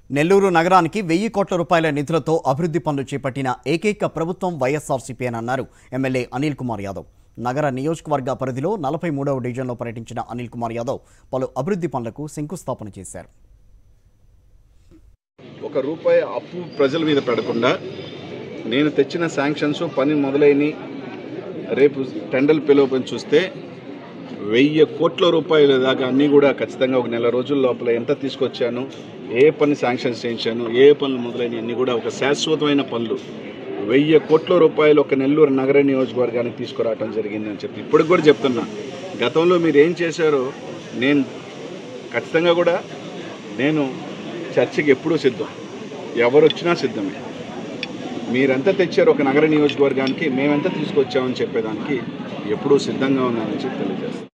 నెల్లూరు నగరానికి వెయ్యి కోట్ల రూపాయల నిధులతో అభివృద్ధి పనులు చేపట్టిన ఏకైక ప్రభుత్వం వైఎస్ఆర్సీపీ అని అన్నారు ఎమ్మెల్యే అనిల్ కుమార్ యాదవ్ నగర నియోజకవర్గ పరిధిలో నలభై మూడవ డివిజన్లో పర్యటించిన అనిల్ కుమార్ యాదవ్ పలు అభివృద్ధి పనులకు శంకుస్థాపన చేశారు ఒక రూపాయి అప్పు ప్రజల మీద పెడకుండా నేను తెచ్చిన శాంక్షన్స్ పని మొదలైన రేపు టెండర్లు పిలువని చూస్తే వెయ్యి కోట్ల రూపాయల దాకా అన్నీ కూడా ఖచ్చితంగా ఒక నెల రోజుల లోపల ఎంత తీసుకొచ్చాను ఏ పని శాంక్షన్స్ చేయించాను ఏ పనులు మొదలైన అన్నీ కూడా ఒక శాశ్వతమైన పనులు వెయ్యి కోట్ల రూపాయలు ఒక నెల్లూరు నగర నియోజకవర్గానికి తీసుకురావడం జరిగిందని చెప్పి ఇప్పుడు కూడా చెప్తున్నా గతంలో మీరు ఏం చేశారో నేను ఖచ్చితంగా కూడా నేను చర్చకి ఎప్పుడూ సిద్ధం ఎవరు వచ్చినా సిద్ధమే మీరెంత తెచ్చారు ఒక నగర నియోజకవర్గానికి మేమెంత తీసుకొచ్చామని చెప్పేదానికి ఎప్పుడూ సిద్ధంగా ఉన్నానని చెప్పి తెలియజేస్తాను